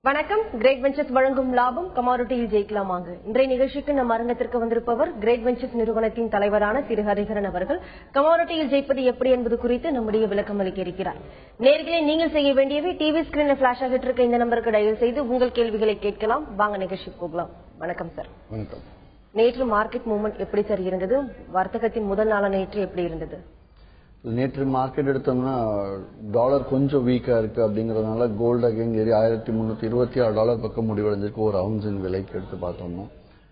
வணக்கம் great ventures வழங்கும் லாபம் கமாடிட்டியில் ஜெயிக்கலாம் வாங்க இன்றைய நிகழ்ச்சிக்கு நம் அரங்கத்திற்கு வந்திருப்பவர் கிரேட் வெஞ்சர்ஸ் நிறுவனத்தின் தலைவரான திரு ஹரிஹரன் அவர்கள் கமாடிட்டியில் ஜெயிப்பது எப்படி என்பது குறித்து நம்முடைய விளக்கம் அளிக்க இருக்கிறார் நேர்களே நீங்கள் செய்ய வேண்டியவை டிவி ஸ்கிரீன்ல பிளாஷ் ஆகிட்டு இருக்க இந்த நம்பருக்கு டயல் செய்து உங்கள் கேள்விகளை கேட்கலாம் வாங்க நிகழ்ச்சி போகலாம் வணக்கம் சார் வணக்கம் நேற்று மார்க்கெட் மூவ்மெண்ட் எப்படி சார் இருந்தது வர்த்தகத்தின் முதல் நாள நேற்று எப்படி இருந்தது நேற்று மார்க்கெட் எடுத்தோம்னா டாலர் கொஞ்சம் வீக்கா இருக்கு அப்படிங்கறதுனால கோல்டு அகைன் ஏறி ஆயிரத்தி முன்னூத்தி இருபத்தி ஆறு டாலர் பக்கம் முடிவடைஞ்சிருக்கு ஒரு அவுன்ஸின் விலைக்கு எடுத்து பார்த்தோம்னா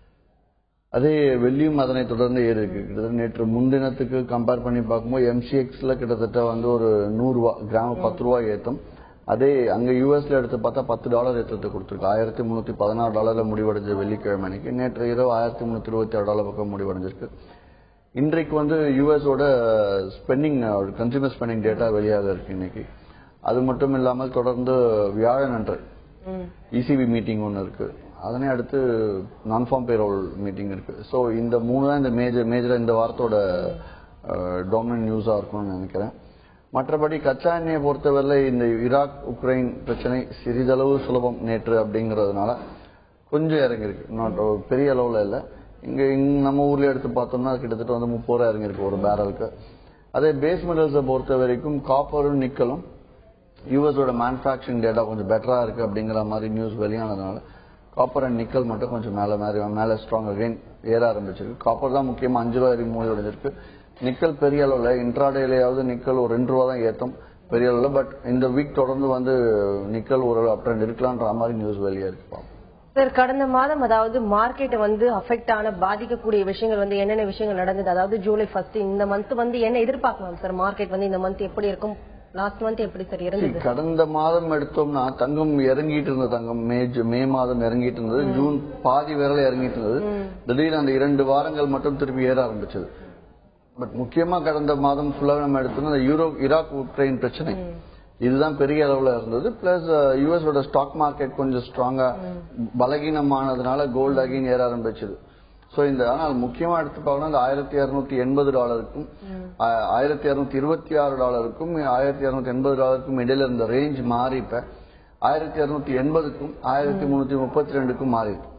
அதே வெள்ளியும் அதனை தொடர்ந்து ஏறி இருக்கு கிட்டத்தட்ட நேற்று முன்தினத்துக்கு கம்பேர் பண்ணி பார்க்கும்போது எம்சிஎக்ஸ்ல கிட்டத்தட்ட வந்து ஒரு நூறு ரூபா கிராம் பத்து ரூபாய் ஏத்தம் அதே அங்க யூஎஸ்ல எடுத்து பார்த்தா பத்து டாலர் ஏற்றத்தை கொடுத்துருக்கு ஆயிரத்தி முன்னூத்தி பதினாறு டாலர்ல முடிவடைஞ்ச வெள்ளிக்கிழமை அன்னைக்கு நேற்று இரவு ஆயிரத்தி முன்னூத்தி இருபத்தி ஆறு டாலர் பக்கம் முடிவடைஞ்சிருக்கு இன்றைக்கு வந்து யூஎஸோட ஸ்பெண்டிங் கன்சியூமர் ஸ்பெண்டிங் டேட்டா வெளியாக இருக்கு இன்னைக்கு அது மட்டும் இல்லாமல் தொடர்ந்து வியாழன் அன்று இசிபி மீட்டிங் ஒன்று இருக்கு அதனை அடுத்து நான் ஃபார்ம் பேரோல் மீட்டிங் இருக்கு ஸோ இந்த மூணு தான் இந்த மேஜர் மேஜரா இந்த வாரத்தோட டாமினன்ட் நியூஸா இருக்கும்னு நினைக்கிறேன் மற்றபடி கச்சா எண்ணெயை பொறுத்தவரை இந்த ஈராக் உக்ரைன் பிரச்சனை சிறிதளவு சுலபம் நேற்று அப்படிங்கறதுனால கொஞ்சம் இறங்கியிருக்கு நாட் பெரிய அளவுல இல்ல இங்க இங்க நம்ம ஊர்ல எடுத்து பார்த்தோம்னா கிட்டத்தட்ட வந்து முப்பது ரூபா இறங்கியிருக்கு ஒரு பேரலுக்கு அதே பேஸ் மெட்டல்ஸை பொறுத்த வரைக்கும் காப்பரும் நிக்கலும் யூஎஸோட மேனுஃபேக்சரிங் டேட்டா கொஞ்சம் பெட்டரா இருக்கு அப்படிங்கிற மாதிரி நியூஸ் வெளியானதுனால காப்பர் அண்ட் நிக்கல் மட்டும் கொஞ்சம் மேல மேல மேல ஸ்ட்ராங் அகைன் ஏற ஆரம்பிச்சிருக்கு காப்பர் தான் முக்கியமா அஞ்சு ரூபா வரைக்கும் மூடி உடைஞ்சிருக்கு நிக்கல் பெரிய அளவுல இன்ட்ராடேலையாவது நிக்கல் ஒரு ரெண்டு ரூபா தான் ஏத்தம் பெரிய அளவுல பட் இந்த வீக் தொடர்ந்து வந்து நிக்கல் ஒரு அப் ட்ரெண்ட் இருக்கலான்ற மாதிரி நியூஸ் வெளியே இருக்கு பாப்போம். சார் கடந்த மாதம் அதாவது மார்க்கெட் வந்து அஃபெக்ட் ஆன பாதிக்கக்கூடிய விஷயங்கள் வந்து என்னென்ன விஷயங்கள் நடந்தது அதாவது ஜூலை ஃபர்ஸ்ட் இந்த மந்த் வந்து என்ன எதிர்பார்க்கலாம் சார் மார்க்கெட் வந்து இந்த மந்த் எப்படி இருக்கும் லாஸ்ட் மந்த் எப்படி சார் இருந்தது கடந்த மாதம் எடுத்தோம்னா தங்கம் இறங்கிட்டு இருந்த தங்கம் மே ஜூ- மே மாதம் இறங்கிட்டு இருந்தது ஜூன் பாதி விரல இறங்கிட்டு இருந்தது திடீர்னு அந்த இரண்டு வாரங்கள் மட்டும் திருப்பி ஏற ஆரம்பிச்சது பட் முக்கியமா கடந்த மாதம் ஃபுல்லாக நம்ம எடுத்தோம்னா அந்த யூரோ ஈராக் உக்ரைன் பிரச்சனை இதுதான் பெரிய அளவுல இருந்தது பிளஸ் யூஎஸோட ஸ்டாக் மார்க்கெட் கொஞ்சம் ஸ்ட்ராங்கா பலகீனமானதுனால கோல்டு அகைன் ஏற ஆரம்பிச்சது சோ இந்த ஆனால் முக்கியமா எடுத்து பார்க்கணும் இந்த ஆயிரத்தி இருநூத்தி எண்பது டாலருக்கும் ஆ- ஆயிரத்தி இருநூத்தி இருபத்தி ஆறு டாலருக்கும் ஆயிரத்தி இருநூத்தி எண்பது டாலருக்கும் இடையில இருந்த ரேஞ்ச் மாறி இப்ப ஆயிரத்தி இருநூத்தி எண்பதுக்கும் ஆயிரத்தி முன்னூத்தி முப்பத்தி ரெண்டுக்கும் மாறி இருக்கு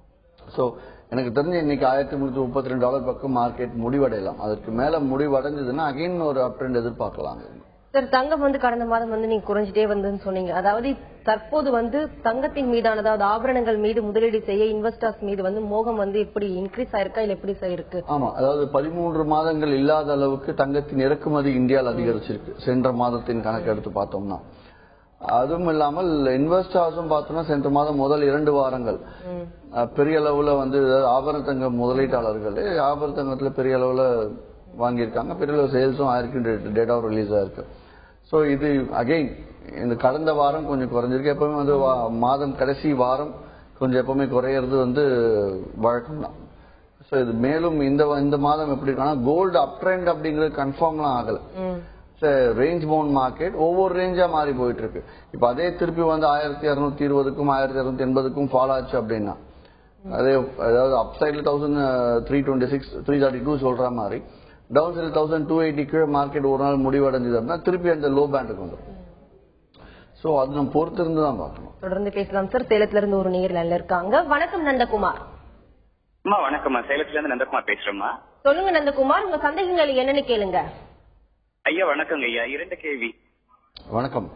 சோ எனக்கு தெரிஞ்சு இன்னைக்கு ஆயிரத்தி முன்னூத்தி முப்பத்தி ரெண்டு டாலர் பக்கம் மார்க்கெட் முடிவடையலாம் அதற்கு மேல முடிவடைஞ்சதுன்னா அகைன் ஒரு அப் ட்ரெண்ட் எதிர்பார்க்கலாம் சார் தங்கம் வந்து கடந்த மாதம் வந்து நீங்க குறைஞ்சிட்டே வந்துன்னு சொன்னீங்க அதாவது தற்போது வந்து தங்கத்தின் மீதான அதாவது ஆபரணங்கள் மீது முதலீடு செய்ய இன்வெஸ்டர்ஸ் மீது வந்து மோகம் வந்து எப்படி இன்க்ரீஸ் ஆயிருக்கா இல்ல எப்படி சார் இருக்கு ஆமா அதாவது பதிமூன்று மாதங்கள் இல்லாத அளவுக்கு தங்கத்தின் இறக்குமதி இந்தியாவில் அதிகரிச்சிருக்கு சென்ற மாதத்தின் கணக்கு எடுத்து பார்த்தோம்னா அதுவும் இல்லாமல் இன்வெஸ்டர்ஸும் பார்த்தோம்னா சென்ற மாதம் முதல் இரண்டு வாரங்கள் அஹ், பெரிய அளவுல வந்து அதாவது ஆபரண தங்க முதலீட்டாளர்கள் ஆபரண தங்கத்துல பெரிய அளவுல வாங்கியிருக்காங்க பெரிய அளவு சேல்ஸும் ஆயிருக்கு டேட்டா ரிலீஸ் ஆயிருக்கு சோ இது அகைன் இந்த கடந்த வாரம் கொஞ்சம் குறைஞ்சிருக்கு எப்பவுமே வந்து வா- மாதம் கடைசி வாரம் கொஞ்சம் எப்பவுமே குறையிறது வந்து வழக்கம் தான் சோ இது மேலும் இந்த இந்த மாதம் எப்படி இருக்குன்னா கோல்டு அப் ட்ரெண்ட் அப்படிங்கிறது கன்ஃபார்ம்லாம் ஆகல ரேஞ்ச் பவுண்ட் மார்க்கெட் ஒவ்வொரு ரேஞ்சா மாறி போயிட்டு இருக்கு இப்ப அதே திருப்பி வந்து ஆயிரத்தி இருநூத்தி இருபதுக்கும் ஆயிரத்தி இருநூத்தி எண்பதுக்கும் ஃபால் ஆச்சு அப்படின்னா அதே அதாவது அப் சைட்ல thousand three twenty six three thirty two சொல்ற மாதிரி down side thousand two eighty கீழே மார்க்கெட் ஒரு நாள் முடிவடைஞ்சது அப்படின்னா திருப்பி அந்த லோ பேண்டுக்கு வந்துடும் சோ அது நம்ம பொறுத்து இருந்து தான் பார்க்கணும் தொடர்ந்து பேசலாம் சார் சேலத்துல இருந்து ஒரு நேர் லைன்ல இருக்காங்க வணக்கம் நந்தகுமார் அம்மா வணக்கம்மா சேலத்துல இருந்து நந்தகுமார் பேசுறேம்மா சொல்லுங்க நந்தகுமார் உங்க சந்தேகங்கள் என்னன்னு கேளுங்க ஐயா வணக்கங்க ஐயா இரண்டு கேள்வி வணக்கம்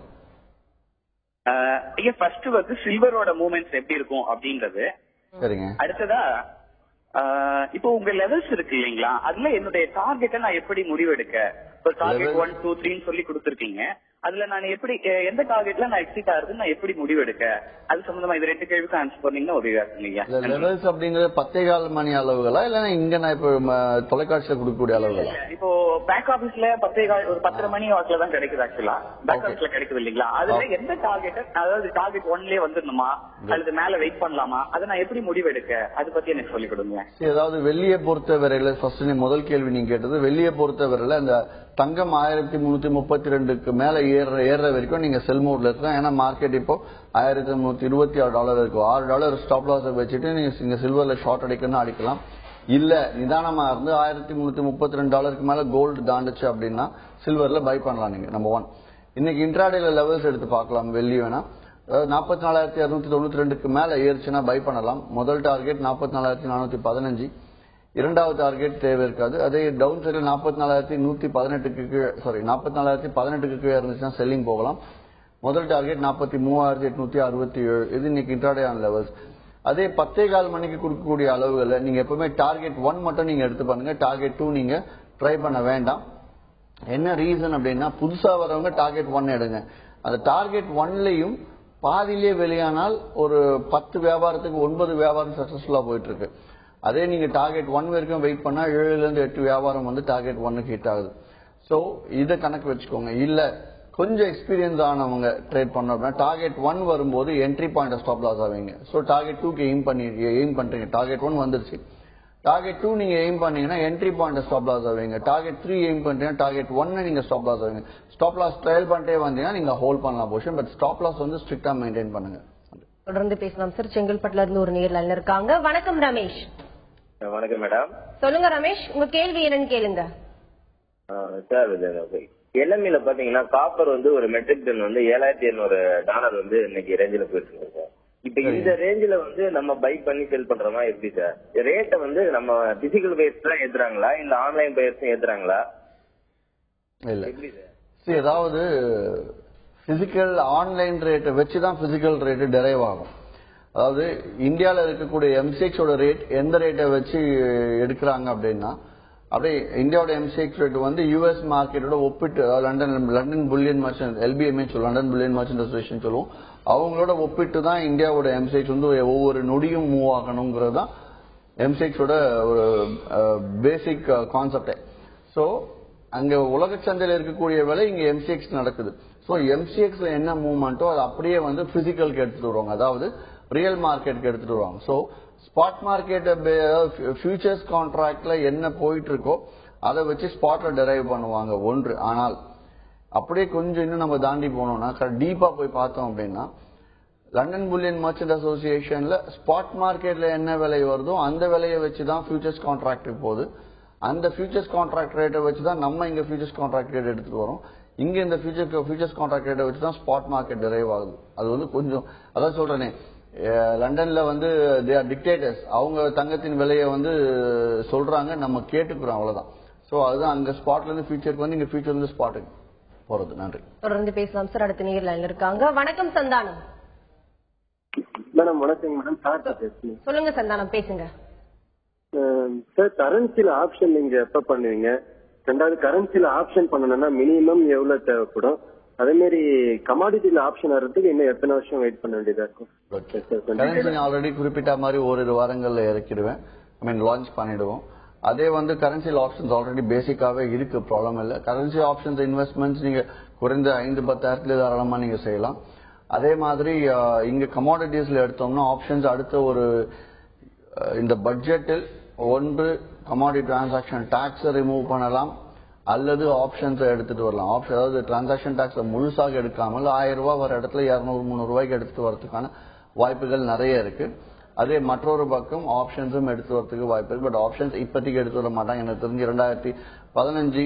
ஆஹ், ஐயா ஃபர்ஸ்ட் வந்து சில்வரோட மூவ்மெண்ட்ஸ் எப்படி இருக்கும் அப்படின்றது சரிங்க அடுத்ததா ஆஹ், இப்போ உங்க லெவல்ஸ் இருக்கு இல்லைங்களா அதுல என்னுடைய டார்கெட்டை நான் எப்படி முடிவெடுக்க இப்போ டார்கெட் Level- ஒன் டூ த்ரீன்னு சொல்லி கொடுத்துருக்கீங்க அதுல நான் எப்படி எ- எந்த டார்கெட்ல நான் எக்ஸிட் ஆகுதுன்னு நான் எப்படி முடிவெடுக்க அது சம்பந்தமா இது ரெண்டு கேள்விக்கு ஆன்சர் பண்ணீங்கன்னா உதவியா இருக்குங்க ஐயா இந்த லெவல்ஸ் அப்படிங்கறது பத்தே கால் மணி அளவுகளா இல்ல இங்க நான் இப்ப ம, தொலைக்காட்சியில கொடுக்கக்கூடிய அளவுகளா இப்போ பேக் ஆபீஸ்ல பத்தே கால் ஒரு பத்தரை மணி வாக்குல தான் கிடைக்குது ஆக்சுவலா பேக் Okay. ஆபீஸ்ல கிடைக்குது இல்லைங்களா அதுல எந்த டார்கெட் அதாவது டார்கெட் ஒன்லயே வந்துடணுமா அல்லது மேல வெயிட் பண்ணலாமா அதை நான் எப்படி முடிவெடுக்க அது பத்தி எனக்கு சொல்லிக் கொடுங்க சரி, அதாவது வெள்ளியை பொறுத்த வரையில ஃபர்ஸ்ட் நீ முதல் கேள்வி நீங்க கேட்டது வெள்ளியை பொறுத்த வரையில அந்த தங்கம் ஆயிரத்தி முன்னூத்தி முப்பத்தி ரெண்டுக்கு மேல ஏற ஏற வரைக்கும் நீங்க செல் மோட்ல இருக்கலாம் ஏன்னா மார்க்கெட் இப்போ ஆயிரத்தி முன்னூத்தி இருபத்தி ஆறு டாலர் இருக்கும் ஆறு டாலர் ஸ்டாப் லாஸ் வச்சுட்டு நீங்க இங்க சில்வர்ல ஷார்ட் அடிக்கணும் அடிக்கலாம் இல்ல நிதானமா இருந்து ஆயிரத்தி முன்னூத்தி முப்பத்தி ரெண்டு டாலருக்கு மேல கோல்டு தாண்டுச்சு அப்படின்னா சில்வர்ல பை பண்ணலாம் நீங்க நம்பர் ஒன் இன்னைக்கு இன்ட்ராடேல லெவல்ஸ் எடுத்து பார்க்கலாம் வெள்ளி வேணா அதாவது நாற்பத்தி நாலாயிரத்தி அறுநூத்தி தொண்ணூத்தி ரெண்டுக்கு மேல ஏறுச்சுன்னா பை பண்ணலாம் முதல் டார்கெட் நாற்பத்தி நாலாயிரத்தி நானூத்தி பதினஞ்சு இரண்டாவது டார்கெட் தேவை இருக்காது அதே டவுன் சைடில் நாற்பத்தி நாலாயிரத்தி நூத்தி பதினெட்டுக்கு கீழே சாரி நாற்பத்தி நாலாயிரத்தி பதினெட்டுக்கு கீழே இருந்துச்சுன்னா செல்லிங் போகலாம் முதல் டார்கெட் நாற்பத்தி மூவாயிரத்தி எட்நூத்தி அறுபத்தி ஏழு இது இன்னைக்கு இன்ட்ராடே ஆன் லெவல்ஸ் அதே பத்தே கால் மணிக்கு கொடுக்கக்கூடிய அளவுகளை நீங்க எப்பவுமே டார்கெட் ஒன் மட்டும் நீங்க எடுத்து பண்ணுங்க டார்கெட் டூ நீங்க ட்ரை பண்ண வேண்டாம் என்ன ரீசன் அப்படின்னா புதுசா வரவங்க டார்கெட் ஒன் எடுங்க அந்த டார்கெட் ஒன்லயும் பாதியிலே வெளியானால் ஒரு பத்து வியாபாரத்துக்கு ஒன்பது வியாபாரம் சக்சஸ்ஃபுல்லா போயிட்டு இருக்கு அதே நீங்க டார்கெட் ஒன் வரைக்கும் வெயிட் பண்ணா ஏழுல இருந்து எட்டு வியாபாரம் வந்து டார்கெட் ஒன்னுக்கு ஹிட் ஆகுது சோ இதை கணக்கு வச்சுக்கோங்க இல்ல கொஞ்சம் எக்ஸ்பீரியன்ஸ் ஆனவங்க ட்ரேட் பண்ணோம் அப்படின்னா டார்கெட் ஒன் வரும்போது என்ட்ரி பாயிண்ட் ஸ்டாப் லாஸ் ஆவீங்க ஸோ டார்கெட் டூக்கு எய்ம் பண்ணி எய்ம் பண்றீங்க டார்கெட் ஒன் வந்துருச்சு டார்கெட் டூ நீங்க எய்ம் பண்ணீங்கன்னா என்ட்ரி பாயிண்ட் ஸ்டாப் லாஸ் ஆவீங்க டார்கெட் த்ரீ எய்ம் பண்றீங்கன்னா டார்கெட் ஒன்னு நீங்க ஸ்டாப் லாஸ் ஆவீங்க ஸ்டாப் லாஸ் ட்ரையல் பண்ணிட்டே வந்தீங்கன்னா நீங்க ஹோல்ட் பண்ணலாம் போஷன் பட் ஸ்டாப் லாஸ் வந்து ஸ்ட்ரிக்டா மெயின்டைன் பண்ணுங்க தொடர்ந்து பேசலாம் சார் செங்கல்பட்டுல இருந்து ஒரு நேர்ல இருக்காங்க வணக்கம் ரமேஷ் வணக்கம் மேடம் சொல்லுங்க ரமேஷ் உங்க கேள்வி என்னன்னு கேளுங்க சார் எல்எம்இல பாத்தீங்கன்னா காப்பர் வந்து ஒரு மெட்ரிக் டன் வந்து ஏழாயிரத்தி எழுநூறு டாலர் வந்து இன்னைக்கு ரேஞ்சில போயிட்டு இருக்கு சார் இப்ப இந்த ரேஞ்சில வந்து நம்ம பை பண்ணி செல் பண்றோமா எப்படி சார் ரேட்டை வந்து நம்ம பிசிக்கல் பையர்ஸ் தான் ஏத்துறாங்களா இல்ல ஆன்லைன் பையர்ஸ் ஏத்துறாங்களா இல்ல எப்படி சார் See, அதாவது பிசிக்கல் ஆன்லைன் ரேட்டை வச்சு தான் பிசிக்கல் ரேட்டு டெரைவ் ஆகும் அதாவது இந்தியாவில் இருக்கக்கூடிய எம்சிஎக்ஸோட ரேட் எந்த ரேட்டை வச்சு எடுக்கிறாங்க அப்படின்னா அப்படியே இந்தியாவோட எம்சிஎக்ஸ் ரேட் வந்து யூஎஸ் மார்க்கெட்டோட ஒப்பிட்டு அதாவது London London bullion merchant LBMA சொல்லுவோம் லண்டன் புல்லியன் மர்ச்சன்ட் அசோசியேஷன் சொல்லுவோம் அவங்களோட ஒப்பிட்டு தான் இந்தியாவோட எம்சிஎக்ஸ் வந்து ஒவ்வொரு நொடியும் மூவ் ஆகணுங்கிறது தான் எம்சிஎக்ஸோட ஒரு பேசிக் கான்செப்டே ஸோ அங்க உலக சந்தையில் இருக்கக்கூடிய விலை இங்க எம்சிஎக்ஸ் நடக்குது ஸோ எம்சிஎக்ஸ்ல என்ன மூவ்மெண்ட்டோ அது அப்படியே வந்து பிசிக்கலுக்கு எடுத்துட்டு வருவாங்க அதாவது ரியல் மார்க்கெட்டுக்கு எடுத்துட்டு வருவாங்க ஸோ ஸ்பாட் மார்க்கெட் ஃபியூச்சர்ஸ் கான்ட்ராக்ட்ல என்ன போயிட்டு இருக்கோ அதை வச்சு ஸ்பாட்ல டெரைவ் பண்ணுவாங்க ஒன்று ஆனால் அப்படியே கொஞ்சம் இன்னும் நம்ம தாண்டி போனோம்னா டீப்பா போய் பார்த்தோம் அப்படின்னா லண்டன் புல்லியன் மர்ச்சன்ட் அசோசியேஷன்ல ஸ்பாட் மார்க்கெட்ல என்ன விலை வருதோ அந்த விலையை வச்சு தான் ஃபியூச்சர்ஸ் கான்ட்ராக்டுக்கு போகுது அந்த ஃபியூச்சர்ஸ் கான்ட்ராக்ட் ரேட்டை வச்சு தான் நம்ம இங்க ஃபியூச்சர்ஸ் கான்ட்ராக்ட் ரேட் எடுத்துட்டு வரோம் இங்க இந்த ஃபியூச்சர் ஃபியூச்சர்ஸ் கான்ட்ராக்ட் ரேட்டை வச்சு தான் ஸ்பாட் மார்க்கெட் டிரைவ் ஆகுது அது வந்து கொஞ்சம் அதான் சொல்றேனே அஹ் லண்டன்ல வந்து தே ஆர் டிக்டேட்டர்ஸ் அவங்க தங்கத்தின் விலையை வந்து சொல்றாங்க நம்ம கேட்டுக்கிறோம் அவ்வளவுதான் சோ அதுதான் அங்க ஸ்பாட்ல இருந்து ஃபியூச்சருக்கு வந்து இங்க ஃபியூச்சர்ல இருந்து ஸ்பாட்டுக்கு போறது நன்றி தொடர்ந்து பேசலாம் சார் அடுத்த நேர்ல இருக்காங்க வணக்கம் சந்தானம் மேடம் வணக்கம் மேடம் டாடா பேசுறேன் சொல்லுங்க சந்தானம் பேசுங்க சார் கரன்சில ஆப்ஷன் நீங்க எப்ப பண்ணுவீங்க ரெண்டாவது கரன்சில ஆப்ஷன் பண்ணணும்னா மினிமம் எவ்வளவு தேவைப்படும் அதே மாதிரி கமாடிட்டில ஆப்ஷன் வர்றதுக்கு இன்னும் எத்தனை வருஷம் வெயிட் பண்ண வேண்டியதா இருக்கும் Yes, sir. கொஞ்சம் கரன்சி ஆல்ரெடி குறிப்பிட்ட மாதிரி ஓரிரு வாரங்கள்ல இறக்கிடுவேன் ஐ மீன் லான்ச் பண்ணிடுவோம் அதே வந்து கரன்சியில் ஆப்ஷன்ஸ் ஆல்ரெடி பேசிக்காவே இருக்கு ப்ராப்ளம் இல்ல கரன்சி ஆப்ஷன்ஸ் இன்வெஸ்ட்மெண்ட்ஸ் நீங்க குறைந்த ஐந்து பத்தாயிரத்துல தாராளமா நீங்க செய்யலாம் அதே மாதிரி அஹ், இங்க கமாடிட்டிஸ்ல எடுத்தோம்னா ஆப்ஷன்ஸ் அடுத்த ஒரு அஹ், இந்த பட்ஜெட்டில் ஒன்று கமாடிட்டி டிரான்சாக்ஷன் டாக்ஸை ரிமூவ் பண்ணலாம் அல்லது ஆப்ஷன்ஸை எடுத்துட்டு வரலாம் ஆப்ஷன் அதாவது டிரான்சாக்ஷன் டாக்ஸை முழுசாக எடுக்காமல் ஆயிரம் ரூபாய் வர இடத்துல இருநூறு முந்நூறு ரூபாய்க்கு எடுத்துட்டு வரதுக்கான வாய்ப்புகள் நிறைய இருக்கு அதே மற்றொரு பக்கம் ஆப்ஷன்ஸும் எடுத்து வரதுக்கு வாய்ப்பு இருக்கு பட் ஆப்ஷன்ஸ் இப்போதைக்கு எடுத்து வர மாட்டாங்க எனக்கு தெரிஞ்சு ரெண்டாயிரத்தி பதினஞ்சு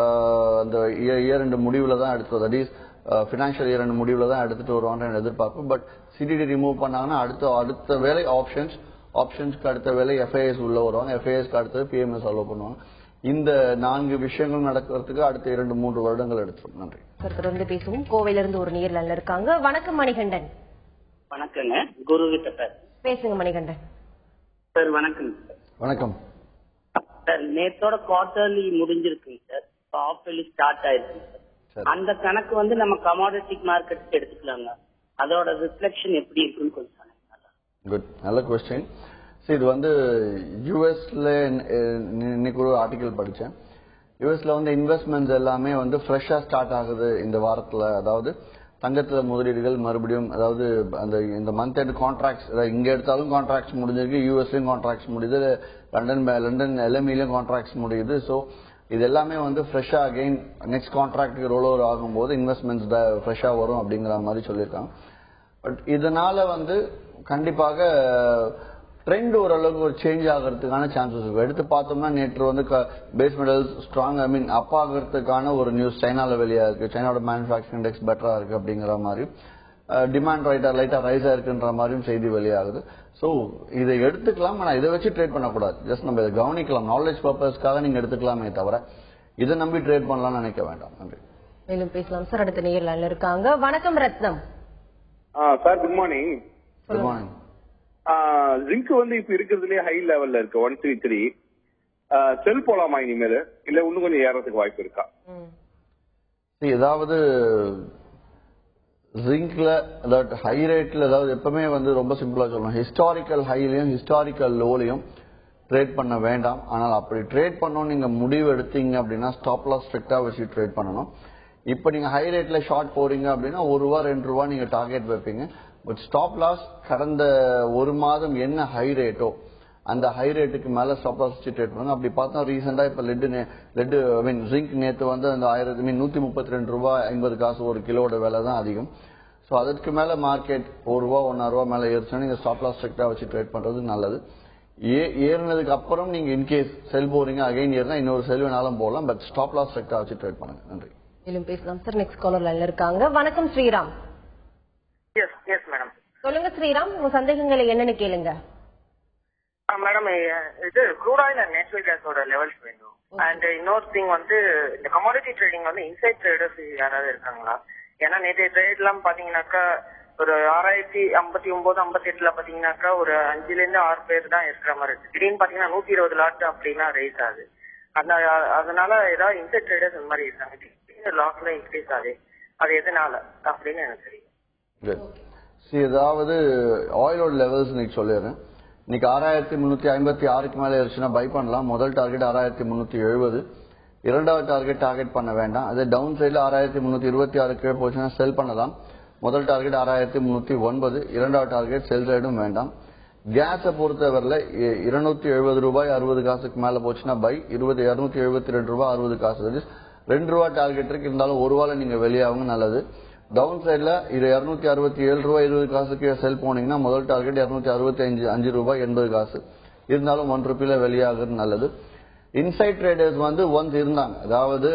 அந்த இயர் ரெண்டு முடிவுல தான் எடுத்து தட் இஸ் ஃபினான்ஷியல் இயர் ரெண்டு முடிவுல தான் எடுத்துட்டு வருவாங்க எதிர்பார்ப்பு பட் சிடிடி ரிமூவ் பண்ணாங்கன்னா அடுத்த அடுத்த வேலை ஆப்ஷன்ஸ் ஆப்ஷன்ஸ்க்கு அடுத்த வேலை எஃப்ஐஎஸ் உள்ள வருவாங்க எஃப்ஐஎஸ்க்கு அடுத்தது பிஎம்எஸ் அலோவ் பண்ணுவாங்க இந்த நான்கு விஷயங்கள் நடக்கிறதுக்கு அடுத்த இரண்டு மூன்று வருடங்கள் எடுத்துரும் நன்றி சார் தொடர்ந்து பேசுவோம் கோவையில இருந்து ஒரு நேர்ல இருக்காங்க வணக்கம் மணிகண்டன் வணக்கங்க குரு கிட்ட சார் பேசுங்க மணிகண்டன் சார் வணக்கம் வணக்கம் சார் நேத்தோட குவார்டர்லி முடிஞ்சிருக்குங்க சார் ஆஃப் ஸ்டார்ட் ஆயிருக்குங்க சார் சரி. அந்த கணக்கு வந்து நம்ம கமாடிட்டி மார்க்கெட்டுக்கு எடுத்துக்கலாங்க அதோட ரிஃப்ளெக்ஷன் எப்படி இருக்குன்னு கொஞ்சம் சொல்லுங்க குட் நல்ல கொஸ்டின் சரி இது வந்து யூஎஸ்ல இன்னைக்கு ஒரு ஆர்டிகல் படிச்சேன் யூஎஸ்ல வந்து இன்வெஸ்ட்மெண்ட்ஸ் எல்லாமே வந்து ஃப்ரெஷ்ஷா ஸ்டார்ட் ஆகுது இந்த வாரத்துல அதாவது தங்கத்துல முதலீடுகள் மறுபடியும் அதாவது அந்த இந்த மந்த் எண்ட் கான்ட்ராக்ட்ஸ் இங்க எடுத்தாலும் கான்ட்ராக்ட்ஸ் முடிஞ்சிருக்கு யூஎஸ்லயும் கான்ட்ராக்ட்ஸ் முடியுது லண்டன் லண்டன் எல்எம்இலயும் கான்ட்ராக்ட்ஸ் முடியுது ஸோ இது எல்லாமே வந்து ஃப்ரெஷ்ஷா அகைன் நெக்ஸ்ட் கான்ட்ராக்டுக்கு ரோல் ஓவர் ஆகும்போது இன்வெஸ்ட்மெண்ட்ஸ் ஃப்ரெஷ்ஷா வரும் அப்படிங்கிற மாதிரி சொல்லியிருக்காங்க பட் இதனால வந்து கண்டிப்பாக ட்ரெண்ட் ஓரளவுக்கு ஒரு சேஞ்ச் ஆகிறதுக்கான சான்சஸ் இருக்கு எடுத்து பார்த்தோம்னா நேற்று வந்து base metals strong I mean up ஆகிறதுக்கான ஒரு நியூஸ் சைனால வெளியா இருக்கு சைனாவோட மேனுஃபேக்சரிங் இண்டெக்ஸ் பெட்டரா இருக்கு அப்படிங்கிற மாதிரி டிமாண்ட் ரைட்டா லைட்டா ரைஸ் ஆயிருக்குன்ற மாதிரியும் செய்தி வெளியாகுது ஸோ இதை எடுத்துக்கலாம் ஆனா இதை வச்சு ட்ரேட் பண்ணக்கூடாது ஜஸ்ட் நம்ம இதை கவனிக்கலாம் நாலேஜ் பர்பஸ்க்காக நீங்க எடுத்துக்கலாமே தவிர இதை நம்பி ட்ரேட் பண்ணலாம்னு நினைக்க வேண்டாம் நன்றி மேலும் பேசலாம் சார் அடுத்த நேர்ல இருக்காங்க வணக்கம் Rathnam sir good morning good morning zinc வந்து இப்ப இருக்கிறதுலயே ஹை லெவல்ல இருக்கு ஒன் த்ரீ த்ரீ செல் போலாமா இனிமேல் இல்ல இன்னும் கொஞ்சம் ஏறதுக்கு வாய்ப்பு இருக்கா ம். See, ஏதாவது ஜிங்க்ல அதாவது ஹை ரேட்ல அதாவது எப்பவுமே வந்து ரொம்ப சிம்பிளா சொல்லணும் ஹிஸ்டாரிக்கல் ஹைலையும் ஹிஸ்டாரிக்கல் லோலையும் ட்ரேட் பண்ண வேண்டாம் ஆனால் அப்படி ட்ரேட் பண்ணணும் நீங்க முடிவு எடுத்தீங்க அப்படின்னா ஸ்டாப் லாஸ் ஸ்ட்ரிக்டா வச்சு ட்ரேட் பண்ணணும் இப்போ நீங்க ஹை ரேட்ல ஷார்ட் போறீங்க அப்படின்னா ஒரு ரூபா ரெண்டு ரூபா நீங்க டார்கெட் வைப்பீங்க பட் ஸ்டாப் லாஸ் கடந்த ஒரு மாதம் என்ன ஹை ரேட்டோ அந்த ஹை ரேட்டுக்கு மேல ஸ்டாப் லாஸ் வச்சு ட்ரேட் பண்ணுங்க அப்படி பார்த்தா ரீசெண்டா இப்ப lead lead I mean zinc நேத்து வந்து அந்த ஆயிரத்தி மீன் நூத்தி முப்பத்தி ரெண்டு ரூபாய் ஐம்பது காசு ஒரு கிலோட விலை தான் அதிகம் ஸோ அதற்கு மேல மார்க்கெட் ஒரு ரூபா ஒன்னா ரூபா மேல ஏறிச்சுன்னா நீங்க ஸ்டாப் லாஸ் ஸ்ட்ரிக்டா வச்சு ட்ரேட் பண்றது நல்லது ஏ ஏறினதுக்கு அப்புறம் நீங்க இன்கேஸ் செல் போறீங்க அகைன் ஏறினா இன்னொரு செல் வேணாலும் போகலாம் பட் ஸ்டாப் லாஸ் ஸ்ட்ரிக்டா வச்சு ட்ரேட் பண்ணுங்க நன்றி மேலும் பேசலாம் சார் நெக்ஸ்ட் காலர் லைன்ல இருக்காங்க வணக்கம் ஸ்ரீராம் எஸ் எஸ் மேடம் சொல்லுங்க ஸ்ரீராம் உங்க சந்தேகங்களை என்னன்னு கேளுங்க மேடம் இது க்ரூட் ஆயில் அண்ட் நேச்சுரல் கேஸோட லெவல்ஸ் வேணும் அண்ட் இன்னொரு திங் வந்து இந்த கமாடிட்டி ட்ரேடிங் வந்து இன்சைட் ட்ரேடர்ஸ் யாராவது இருக்காங்களா ஏன்னா நேற்று ட்ரேட் எல்லாம் பாத்தீங்கன்னாக்கா ஒரு ஆறாயிரத்தி ஐம்பத்தி ஒன்பது ஐம்பத்தி எட்டுல பாத்தீங்கன்னாக்கா ஒரு அஞ்சுல இருந்து ஆறு பேர் தான் இருக்கிற மாதிரி இருக்கு திடீர்னு பாத்தீங்கன்னா நூத்தி இருபது லாட் அப்படின்னா ரைஸ் ஆகுது அந்த அதனால ஏதாவது இன்சைட் ட்ரேடர்ஸ் இந்த மாதிரி இருக்காங்க திடீர்னு லாஸ்ல இன்க்ரீஸ் ஆகுது அது எதனால அப்படின்னு எனக்கு தெரியும் Good. See, ஏதாவது ஆயிலோட லெவல்ஸ் இன்னைக்கு சொல்லிடுறேன் இன்னைக்கு ஆறாயிரத்தி முன்னூத்தி ஐம்பத்தி ஆறுக்கு மேல இருந்துச்சுன்னா பை பண்ணலாம் முதல் டார்கெட் ஆறாயிரத்தி முன்னூத்தி எழுபது இரண்டாவது டார்கெட் டார்கெட் பண்ண வேண்டாம் அதே டவுன் சைடுல ஆறாயிரத்தி முன்னூத்தி இருபத்தி ஆறு கீழே போச்சுன்னா செல் பண்ணலாம் முதல் டார்கெட் ஆறாயிரத்தி முன்னூத்தி ஒன்பது இரண்டாவது டார்கெட் செல் சைடும் வேண்டாம் கேஸை பொறுத்தவரையில இ- இருநூத்தி எழுபது ரூபாய் அறுபது காசுக்கு மேல போச்சுன்னா பை இருபது இருநூத்தி எழுபத்தி ரெண்டு ரூபாய் அறுபது காசு that is ரெண்டு ரூபா டார்கெட் இருக்கு இருந்தாலும் ஒரு ரூபால நீங்க வெளியாகுங்க நல்லது டவுன் சைடுல இது இருநூத்தி அறுபத்தி ஏழு ரூபாய் இருபது காசுக்கு செல் போனீங்கன்னா முதல் டார்கெட் இருநூத்தி அறுபத்தி அஞ்சு அஞ்சு ரூபாய் எண்பது காசு இருந்தாலும் ஒன் ருபியில வெளியாகுறது நல்லது இன்சைட் ட்ரேடர்ஸ் வந்து ஒன்ஸ் இருந்தாங்க அதாவது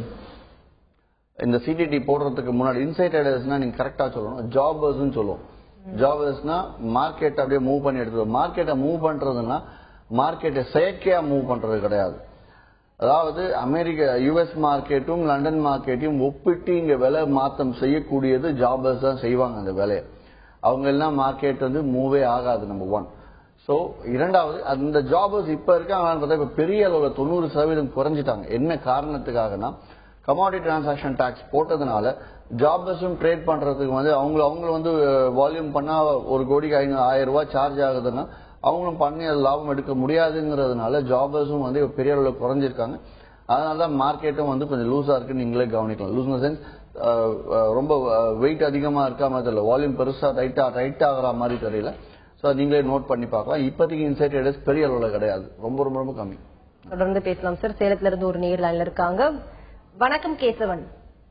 இந்த சிடிடி போடுறதுக்கு முன்னாடி இன்சைட் ட்ரேடர்ஸ்னா நீங்க கரெக்டா சொல்லணும் ஜாபர்ஸ்னு சொல்லுவோம் ஜாபர்ஸ்னா மார்க்கெட் அப்படியே மூவ் பண்ணி எடுத்து மார்க்கெட்டை மூவ் பண்றதுன்னா மார்க்கெட்டை செயற்கையா மூவ் பண்றது கிடையாது அதாவது அமெரிக்க யுஎஸ் மார்க்கெட்டும் லண்டன் மார்க்கெட்டையும் ஒப்பிட்டு இங்க விலை மாத்தம் செய்யக்கூடியது ஜாபர்ஸ் தான் செய்வாங்க அந்த வேலையை அவங்க எல்லாம் மார்க்கெட் வந்து மூவே ஆகாது நம்பர் ஒன் சோ இரண்டாவது அந்த ஜாபர்ஸ் இப்ப இருக்காங்கன்னு பார்த்தா இப்ப பெரிய அளவுல தொண்ணூறு சதவீதம் குறைஞ்சிட்டாங்க என்ன காரணத்துக்காகனா கமாடிட்டி டிரான்சாக்ஷன் டாக்ஸ் போட்டதுனால ஜாபர்ஸும் ட்ரேட் பண்றதுக்கு வந்து அவங்க அவங்க வந்து வால்யூம் பண்ணா ஒரு கோடிக்கு ஐநூறு ஆயிரம் ரூபாய் சார்ஜ் ஆகுதுன்னா அவங்களும் பண்ணி அது லாபம் எடுக்க முடியாதுங்கிறதுனால ஜாபர்ஸும் வந்து இப்ப பெரிய அளவுல குறைஞ்சிருக்காங்க அதனால தான் மார்க்கெட்டும் வந்து கொஞ்சம் லூஸா இருக்குன்னு நீங்களே கவனிக்கலாம் லூஸ் சென்ஸ் ரொம்ப வெயிட் அதிகமா இருக்காம தெரியல வால்யூம் பெருசா டைட்டா டைட் ஆகுற மாதிரி தெரியல சோ நீங்களே நோட் பண்ணி பார்க்கலாம் இப்போதைக்கு இன்சைட் ட்ரேடர்ஸ் பெரிய அளவுல கிடையாது ரொம்ப ரொம்ப ரொம்ப கம்மி தொடர்ந்து பேசலாம் சார் சேலத்துல இருந்து ஒரு நேர் லைன்ல இருக்காங்க வணக்கம் கேசவன்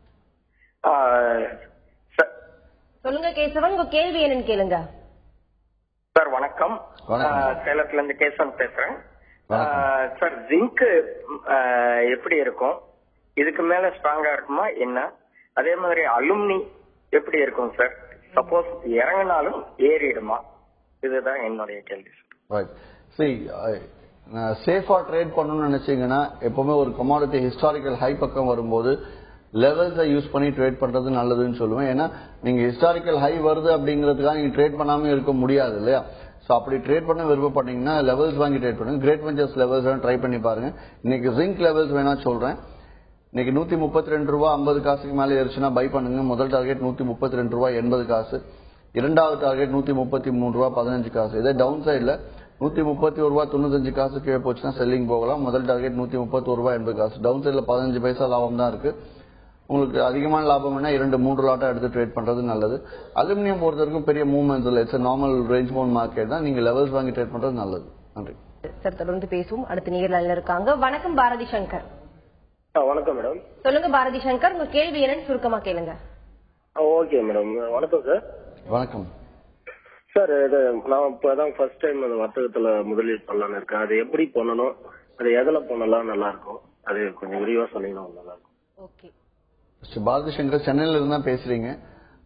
சொல்லுங்க கேசவன் உங்க கேள்வி என்னன்னு கேளுங்க சார் வணக்கம் வணக்கம். ஆஹ் சேலத்துல இருந்து கேசவன் பேசுறேன் வணக்கம். ஆஹ் சார் ஜிங்க் எப்படி இருக்கும் இதுக்கு மேல ஸ்ட்ராங்கா இருக்குமா என்ன அதே மாதிரி அலுமினி எப்படி இருக்கும் சார் சப்போஸ் இறங்கினாலும் ஏறிடுமா இதுதான் என்னுடைய கேள்வி சார் ரைட் சரி சேஃபா ட்ரேட் பண்ணணும்னு நினைச்சீங்கன்னா எப்பவுமே ஒரு கமாடிட்டி ஹிஸ்டாரிக்கல் ஹை பக்கம் வரும்போது லெவல்ஸை யூஸ் பண்ணி ட்ரேட் பண்றது நல்லதுன்னு சொல்லுவேன் ஏன்னா நீங்க ஹிஸ்டாரிக்கல் ஹை வருது அப்படிங்கிறதுக்காக நீங்க ட்ரேட் பண்ணாம இருக்க முடியாது இல்லையா சோ அப்படி ட்ரேட் பண்ண விருப்பப்பட்டீங்கன்னா லெவல்ஸ் வாங்கி ட்ரேட் பண்ணுங்க கிரேட் வெஞ்சர்ஸ் லெவல்ஸ் ட்ரை பண்ணி பாருங்க இன்னைக்கு ஜிங்க் லெவல்ஸ் வேணா சொல்றேன் இன்னைக்கு நூத்தி முப்பத்தி ரெண்டு ரூபா ஐம்பது காசுக்கு மேல ஏறிச்சுன்னா பை பண்ணுங்க முதல் டார்கெட் நூத்தி முப்பத்தி ரெண்டு ரூபா எண்பது காசு இரண்டாவது டார்கெட் நூத்தி முப்பத்தி மூணு ரூபா பதினஞ்சு காசு இதே டவுன் சைடுல நூத்தி முப்பத்தி ஒரு ரூபா தொண்ணூத்தஞ்சு காசு கீழே போச்சுன்னா செல்லிங் போகலாம் முதல் டார்கெட் நூத்தி முப்பத்தி ஒரு ரூபா எண்பது காசு டவுன் சைடுல பதினஞ்சு பைசா லாபம் தான் இருக்கு உங்களுக்கு அதிகமான லாபம் வேணா இரண்டு மூன்று லாட்டா எடுத்து ட்ரேட் பண்றது நல்லது அலுமினியம் பொறுத்த வரைக்கும் பெரிய மூவ்மெண்ட்ஸ் இல்லை it's normal range bound market தான் நீங்க லெவல்ஸ் வாங்கி ட்ரேட் பண்றது நல்லது நன்றி சார் தொடர்ந்து பேசுவோம் அடுத்த நேர் லைன்ல இருக்காங்க வணக்கம் பாரதி சங்கர் வணக்கம் மேடம் சொல்லுங்க பாரதி சங்கர் உங்க கேள்வி என்னன்னு சுருக்கமா கேளுங்க ஓகே மேடம் வணக்கம் சார் வணக்கம் சார் இது நான் இப்பதான் ஃபர்ஸ்ட் டைம் அந்த வர்த்தகத்துல முதலீடு பண்ணலாம்னு இருக்கேன் அது எப்படி பண்ணணும் அது எதுல பண்ணலாம் நல்லா இருக்கும் அது கொஞ்சம் விரிவா சொன்னீங்கன்னா நல்லா இருக்கும் ஓகே ஸ்ரீ பாரதி சங்கர் சென்னையில இருந்தா பேசுறீங்க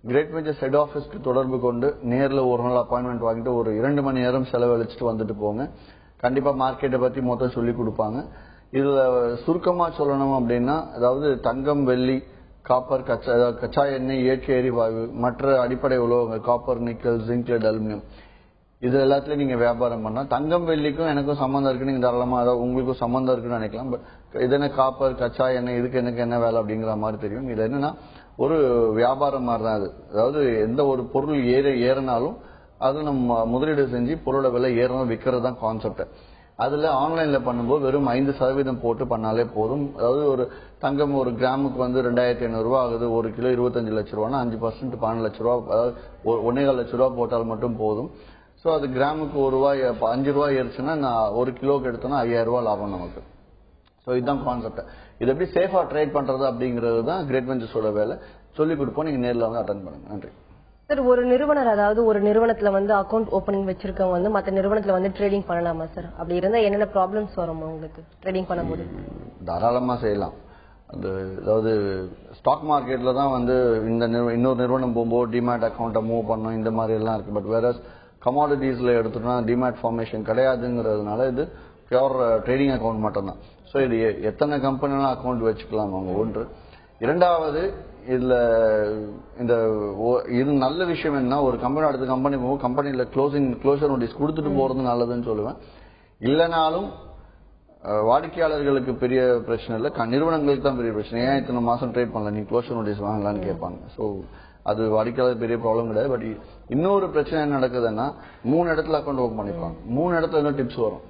கிரேட் வெஞ்சர்ஸ் ஹெட் ஆஃபீஸ்க்கு தொடர்பு கொண்டு நேர்ல ஒரு நாள் அப்பாயின்மெண்ட் வாங்கிட்டு ஒரு இரண்டு மணி நேரம் செலவழிச்சிட்டு வந்துட்டு போங்க கண்டிப்பா மார்க்கெட்டை பத்தி மொத்தம் சொல்லி கொடுப்பாங்க இதுல சுருக்கமா சொல்லணும் அப்படின்னா அதாவது தங்கம் வெள்ளி காப்பர் கச்சா அதாவது கச்சா எண்ணெய் இயற்கை எரிவாயு மற்ற அடிப்படை உலோகங்கள் copper nickel zinc lead aluminium இது எல்லாத்துலயும் நீங்க வியாபாரம் பண்ணா தங்கம் வெள்ளிக்கும் எனக்கும் சம்மந்தம் இருக்கு நீங்க தாராளமா அதாவது உங்களுக்கும் சம்மந்தம் இருக்குன்னு நினைக்கலாம் பட் இது என்ன காப்பர் கச்சா எண்ணெய் இதுக்கு எனக்கு என்ன வேலை அப்படிங்கிற மாதிரி தெரியும் இது என்னன்னா ஒரு வியாபாரம் மாதிரி தான் அது அதாவது எந்த ஒரு பொருள் ஏற ஏறினாலும் அது நம்ம முதலீடு செஞ்சு பொருளோட விலை ஏறணும் விற்கிறது தான் கான்செப்ட் அதுல ஆன்லைன்ல பண்ணும்போது வெறும் ஐந்து சதவீதம் போட்டு பண்ணாலே போதும் அதாவது ஒரு தங்கம் ஒரு கிராமுக்கு வந்து ரெண்டாயிரத்தி ஐநூறு ரூபா ஆகுது ஒரு கிலோ இருபத்தஞ்சு லட்ச ரூபானா அஞ்சு பர்சன்ட் பன்னெண்டு லட்ச ரூபா அதாவது ஒரு- ஒன்னேகால் லட்ச ரூபா போட்டால் மட்டும் போதும் ஸோ அது கிராமுக்கு ஒரு ரூபாய் அப்ப அஞ்சு ரூபாய் ஏறிச்சுன்னா நான் ஒரு கிலோக்கு எடுத்தோம்னா ஐயாயிரம் ரூபாய் லாபம் நமக்கு ஸோ இதுதான் கான்செப்ட் இது எப்படி சேஃபா ட்ரேட் பண்றது அப்படிங்கிறது தான் கிரேட் வெஞ்சர்ஸோட வேலை சொல்லி கொடுப்போம் நீங்க நேர்ல வந்து அட்டன் பண்ணுங்க நன்றி சார் ஒரு நிறுவனர் அதாவது ஒரு நிறுவனத்துல வந்து அக்கவுண்ட் ஓபனிங் வச்சிருக்கவங்க வந்து மத்த நிறுவனத்துல வந்து ட்ரேடிங் பண்ணலாமா சார் அப்படி இருந்தா என்னென்ன ப்ராப்ளம்ஸ் வரும் உங்களுக்கு ட்ரேடிங் பண்ணும்போது தாராளமா செய்யலாம் அந்த அதாவது ஸ்டாக் மார்க்கெட்ல தான் வந்து இந்த நிறுவ- இன்னொரு நிறுவனம் போகும்போது டிமேட் அக்கௌண்ட்டை மூவ் பண்ணணும் இந்த மாதிரி எல்லாம் இருக்கு பட் வேற கமாடிட்டிஸ்ல எடுத்தோம்னா டிமேட் ஃபார்மேஷன் கிடையாதுங்கிறதுனால இது பியூர் ட்ரேடிங் அக்கௌண்ட் மட்டும்தான் ஸோ இது எ- எத்தனை கம்பெனிலாம் அக்கௌண்ட் வச்சுக்கலாம் அவங்க ஒன்று இரண்டாவது இதுல இந்த ஒ- இது நல்ல விஷயம் என்ன ஒரு கம்பெனி அடுத்த கம்பெனி போகும் கம்பெனில க்ளோசிங் க்ளோசர் நோட்டீஸ் கொடுத்துட்டு போறது நல்லதுன்னு சொல்லுவேன் இல்லைனாலும் அஹ், வாடிக்கையாளர்களுக்கு பெரிய பிரச்சனை இல்லை க- நிறுவனங்களுக்கு தான் பெரிய பிரச்சனை ஏன் இத்தனை மாசம் ட்ரேட் பண்ணல நீ க்ளோசர் நோட்டீஸ் வாங்கலாம்னு கேட்பாங்க ஸோ அது வாடிக்கையாளர் பெரிய ப்ராப்ளம் கிடையாது பட் இன்னொரு பிரச்சனை என்ன நடக்குதுன்னா மூணு இடத்துல அக்கௌண்ட் ஓப்பன் பண்ணிப்பாங்க மூணு இடத்துல இருந்து டிப்ஸ் வரும்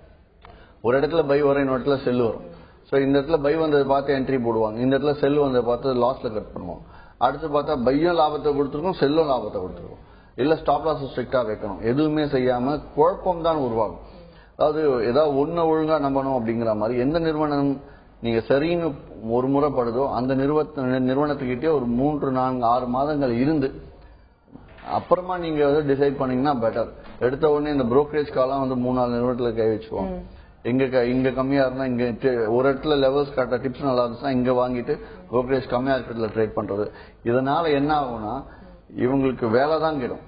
ஒரு இடத்துல பை வரும் இன்னொரு இடத்துல செல் வரும் ஸோ இந்த இடத்துல பை வந்ததை பார்த்து என்ட்ரி போடுவாங்க இந்த இடத்துல செல் வந்ததை பார்த்து லாஸ்ல கட் பண்ணுவோம் அடுத்து பார்த்தா பையும் லாபத்தை கொடுத்துருக்கோம் செல்லும் லாபத்தை கொடுத்துருக்கோம் இல்ல ஸ்டாப் லாஸ் ஸ்ட்ரிக்டா வைக்கணும் எதுவுமே செய்யாம குழப்பம் தான் உருவாகும் அதாவது ஏதாவது ஒண்ணு ஒழுங்கா நம்பணும் அப்படிங்கிற மாதிரி எந்த நிறுவனம் நீங்க சரின்னு ஒரு முறை படுதோ அந்த நிறுவன நிறுவனத்துக்கிட்டே ஒரு மூன்று நான்கு ஆறு மாதங்கள் இருந்து அப்புறமா நீங்க வந்து டிசைட் பண்ணீங்கன்னா பெட்டர் எடுத்த உடனே இந்த brokerage காலம் வந்து மூணு நாலு நிறுவனத்துல கை வச்சுக்குவோம் இங்க க- இங்க கம்மியா இருந்தா இங்க டி- ஒரு இடத்துல லெவல்ஸ் கரெக்டா டிப்ஸ் நல்லா இருந்துச்சுன்னா இங்க வாங்கிட்டு brokerage கம்மியா இருக்கிறதுல ட்ரேட் பண்றது இதனால என்ன ஆகும்னா இவங்களுக்கு வேலை தான் கிடும்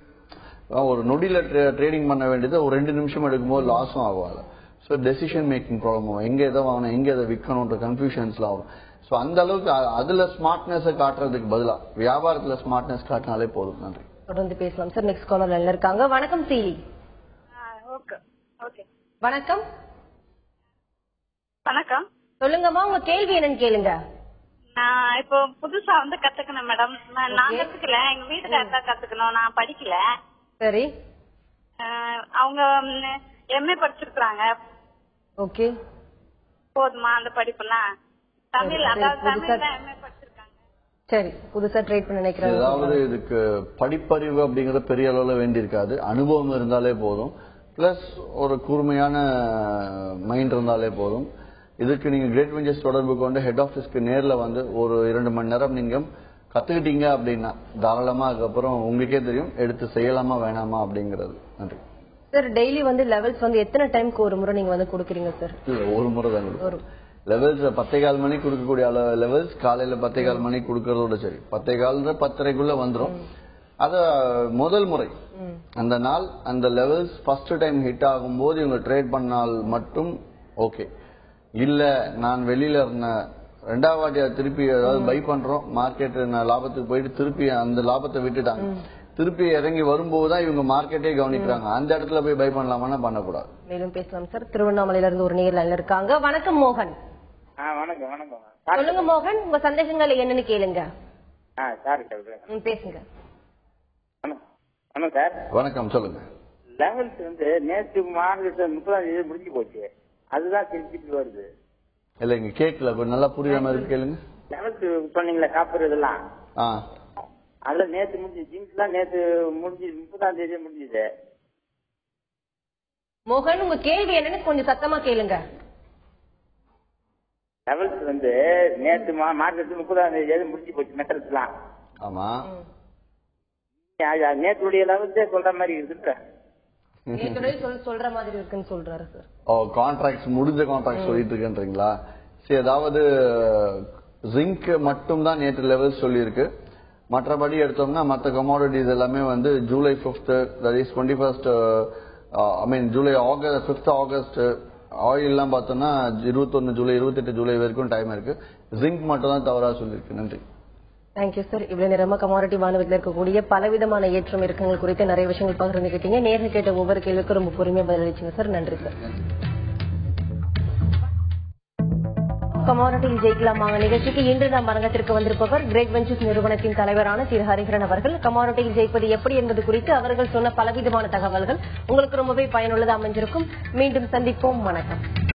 அஹ் ஒரு நொடியில ட்ரேடிங் பண்ண வேண்டியது ஒரு ரெண்டு நிமிஷம் எடுக்கும்போது லாஸும் ஆகும் ஸோ டெசிஷன் மேக்கிங் ப்ராப்ளம் ஆகும் எங்க எதை வாங்கணும் எங்க எதை விற்கணுன்ற கன்ஃபியூஷன்ஸ்லாம் வரும் ஸோ அந்த அளவுக்கு அ- அதுல ஸ்மார்ட்னஸை காட்டுறதுக்கு பதிலா வியாபாரத்துல ஸ்மார்ட்னஸ் காட்டினாலே போதும் நன்றி தொடர்ந்து பேசலாம் சார் நெக்ஸ்ட் காலர் லைன்ல இருக்காங்க வணக்கம் சீலி ஓகே ஓகே வணக்கம் வணக்கம் சொல்லுங்கம்மா உங்க கேள்வி என்னன்னு கேளுங்க நான் இப்போ புதுசா வந்து கத்துக்கணும் மேடம் நான் நான் கத்துக்கல எங்க வீட்டுக்காரர் தான் கத்துக்கணும் நான் படிக்கல சரி அஹ், அவங்க எம்ஏ படிச்சிருக்காங்க ஓகே போதுமா அந்த படிப்புலாம் தமிழ் சரி, அதாவது புதுசா- தமிழ் தான் எம்ஏ படிச்சிருக்காங்க சரி புதுசா ட்ரேட் பண்ண நினைக்கிறேன் ஏதாவது இதுக்கு படிப்பறிவு அப்படிங்கறது பெரிய அளவுல வேண்டியிருக்காது அனுபவம் இருந்தாலே போதும் பிளஸ் ஒரு கூர்மையான மைண்ட் இருந்தாலே போதும் இதுக்கு நீங்க கிரேட் வெஞ்சர்ஸ் தொடர்பு கொண்டு ஹெட் ஆபீஸ்க்கு நேர்ல வந்து ஒரு இரண்டு மணி நேரம் நீங்க கத்துக்கிட்டீங்க அப்படின்னா தாராளமா அதுக்கப்புறம் உங்களுக்கே தெரியும் எடுத்து செய்யலாமா வேணாமா அப்படிங்கிறது நன்றி சார் டெய்லி வந்து லெவல்ஸ் வந்து எத்தனை டைம்க்கு ஒரு முறை நீங்க வந்து கொடுக்குறீங்க சார் இல்ல ஒரு முறை தான் கொடுக்கும் ஒரு லெவல்ஸ் பத்தே கால் மணிக்கு கொடுக்கக்கூடிய லெவல்ஸ் காலையில பத்தே கால் மணிக்கு கொடுக்கறதோட சரி பத்தே கால் பத்தரைக்குள்ள வந்துரும் அத முதல் முறை அந்த நாள் அந்த லெவல்ஸ் ஃபர்ஸ்ட் டைம் ஹிட் ஆகும்போது இவங்க ட்ரேட் பண்ணால் மட்டும் ஓகே இல்ல நான் வெளியில இருந்தேன் ரெண்டாவது வாட்டி அதை திருப்பி அதாவது பை பண்றோம் மார்க்கெட் லாபத்துக்கு போயிட்டு திருப்பி அந்த லாபத்தை விட்டுட்டாங்க திருப்பி இறங்கி வரும்போது தான் இவங்க மார்க்கெட்டே கவனிக்கிறாங்க அந்த இடத்துல போய் பை பண்ணலாமான்னா பண்ணக்கூடாது மேலும் பேசலாம் சார் திருவண்ணாமலையில இருந்து ஒரு நேர் லைன்ல இருக்காங்க வணக்கம் மோகன் ஆ வணக்கம் வணக்கம் சொல்லுங்க மோகன் உங்க சந்தேகங்கள் என்னன்னு கேளுங்க ஆ சாரி சொல்றேன் ம், பேசுங்க வணக்கம் சார் வணக்கம் சொல்லுங்க லெவல்ஸ் வந்து நேற்று மார்க்கெட் முப்பதாம் தேதி முடிஞ்சு போச்சு அதுதான் திருப்பி வருது இல்ல இங்க கேட்கல கொஞ்சம் நல்லா புரியுற மாதிரி கேளுங்க லெவல்ஸ் சொன்னீங்களா காப்பர் இதெல்லாம் ஆ அதுல நேத்து முடிஞ்சு ஜிங்ஸ்லாம் நேத்து முடிஞ்சு முப்பதாம் தேதி முடிஞ்சுது மோகன் உங்க கேள்வி என்னன்னு கொஞ்சம் சத்தமா கேளுங்க லெவல்ஸ் வந்து நேத்து மார்க்கெட் முப்பதாம் தேதி முடிஞ்சு போச்சு மெட்டல்ஸ்லாம் ஆமா நேற்றுடைய லெவல்ஸே சொல்ற மாதிரி இருக்குன்ற ஏற்கனவே சொல் சொல்ற மாதிரி இருக்குன்னு சொல்றாரு சார் ஓ கான்ட்ராக்ட்ஸ் முடிஞ்ச கான்ட்ராக்ட் சொல்லிட்டு இருக்கேன்றீங்களா சரி அதாவது ஜிங்க் மட்டும் தான் நேற்று லெவல் சொல்லியிருக்கு மற்றபடி எடுத்தோம்னா மற்ற கமாடிட்டிஸ் எல்லாமே வந்து July fifth that is twenty first I mean July August fifth August ஆயில்லாம் பார்த்தோம்னா இருபத்தொன்னு ஜூலை இருபத்தெட்டு ஜூலை வரைக்கும் டைம் இருக்கு ஜிங்க் மட்டும் தான் தவறா சொல்லியிருக்கு நன்றி தேங்க்யூ சார் இவ்வளவு நேரமா கமாடிட்டி வானகத்தில் இருக்கக்கூடிய பலவிதமான ஏற்றம் இறக்கங்கள் குறித்து நிறைய விஷயங்கள் பகிர்ந்துக்கிட்டீங்க நேரில் கேட்ட ஒவ்வொரு கேள்விக்கும் ரொம்ப பொறுமையா பதிலளிச்சீங்க சார் நன்றி சார் கமாடிட்டியில் ஜெயிக்கலாமாங்க நிகழ்ச்சிக்கு இன்று நாம் அரங்கத்திற்கு வந்திருப்பவர் கிரேட் வெஞ்சர்ஸ் நிறுவனத்தின் தலைவரான திரு ஹரிஹரன் அவர்கள் கமாடிட்டியில் ஜெயிப்பது எப்படி என்பது குறித்து அவர்கள் சொன்ன பலவிதமான தகவல்கள் உங்களுக்கு ரொம்பவே பயனுள்ளதா அமைஞ்சிருக்கும் மீண்டும் சந்திப்போம் வணக்கம்